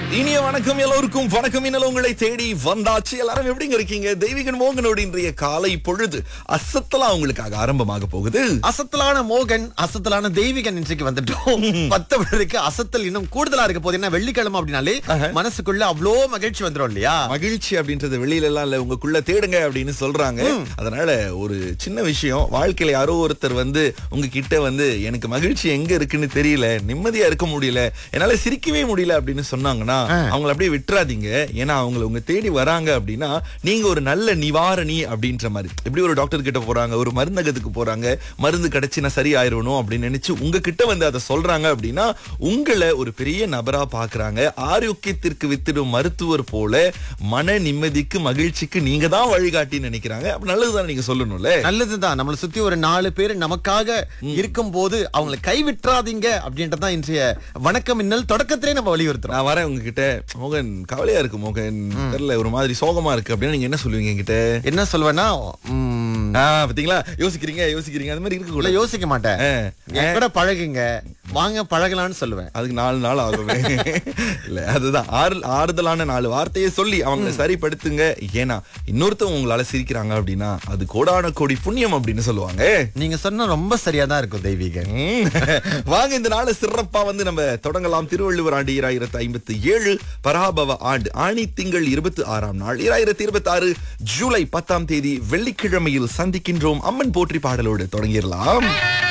இனிய வணக்கம் எல்லோருக்கும் வணக்கம் இன்னல உங்களை தேடி வந்தாச்சு எல்லாரும் எப்படிங்க இருக்கீங்க தெய்வீகன் மோகனோட இன்றைய காலை பொழுது அசத்தலா உங்களுக்காக ஆரம்பமாக போகுது அசத்தலான மோகன் அசத்தலான தெய்வீகன் இன்றைக்கு வந்துட்டோம் பத்தவருக்கு அசத்தல் இன்னும் கூடுதலா இருக்க போது என்ன வெள்ளிக்கிழமை அப்படின்னாலே மனசுக்குள்ள அவ்வளோ மகிழ்ச்சி வந்துரும் இல்லையா மகிழ்ச்சி அப்படின்றது வெளியில எல்லாம் இல்ல உங்களுக்குள்ள தேடுங்க அப்படின்னு சொல்றாங்க அதனால ஒரு சின்ன விஷயம் வாழ்க்கையில யாரோ ஒருத்தர் வந்து உங்ககிட்ட வந்து எனக்கு மகிழ்ச்சி எங்க இருக்குன்னு தெரியல நிம்மதியா இருக்க முடியல என்னால சிரிக்கவே முடியல அப்படின்னு சொன்னாங்கன்னா அவங்கள அப்படியே விட்டுறாதீங்க ஏன்னா அவங்கள உங்க தேடி வராங்க அப்படின்னா நீங்க ஒரு நல்ல நிவாரணி அப்படின்ற மாதிரி எப்படி ஒரு டாக்டர் கிட்ட போறாங்க ஒரு மருந்தகத்துக்கு போறாங்க மருந்து கிடைச்சுனா சரி ஆயிரணும் அப்படின்னு நினைச்சு உங்ககிட்ட வந்து அதை சொல்றாங்க அப்படின்னா உங்களை ஒரு பெரிய நபரா பாக்குறாங்க ஆரோக்கியத்திற்கு வித்திடும் மருத்துவர் போல மன நிம்மதிக்கு மகிழ்ச்சிக்கு நீங்க தான் வழிகாட்டி நினைக்கிறாங்க அப்ப நல்லதுதான் நீங்க சொல்லணும்ல நல்லதுதான் நம்மளை சுத்தி ஒரு நாலு பேர் நமக்காக இருக்கும் போது அவங்களை கைவிட்டுறாதீங்க அப்படின்றதான் இன்றைய வணக்கம் இன்னல் தொடக்கத்திலே நம்ம வலியுறுத்துறோம் நான் வரேன் உங்ககிட்ட மோகன் கவலையா இருக்கு மோகன் தெரியல ஒரு மாதிரி சோகமா இருக்கு அப்படின்னு நீங்க என்ன சொல்லுவீங்க என்கிட்ட என்ன சொல்வேன்னா உம், ஆ, பாத்தீங்களா யோசிக்கிறீங்க யோசிக்கிறீங்க அது மாதிரி இருக்க இல்ல கூட யோசிக்க மாட்டேன் என் கூட பழகுங்க வாங்க பழகலாம்னு சொல்லுவேன் அதுக்கு நாலு நாள் ஆகுமே இல்ல அதுதான் ஆறு ஆறுதலான நாலு வார்த்தையை சொல்லி அவங்களை சரிப்படுத்துங்க ஏன்னா இன்னொருத்தவங்க உங்களால சிரிக்கிறாங்க அப்படின்னா அது கோடான கோடி புண்ணியம் அப்படின்னு சொல்லுவாங்க நீங்க சொன்ன ரொம்ப சரியா தான் இருக்கும் தெய்வீகன் ம். வாங்க இந்த நாளை சிறப்பா வந்து நம்ம தொடங்கலாம் திருவள்ளுவர் ஆண்டு இராயிரத்து ஐம்பத்தி ஏழு பராபவ ஆண்டு ஆணி திங்கள் இருபத்தி ஆறாம் நாள் இராயிரத்தி இருபத்தி ஆறு ஜூலை பத்தாம் தேதி வெள்ளிக்கிழமையில் சந்திக்கின்றோம் அம்மன் போற்றி பாடலோடு தொடங்கிடலாம்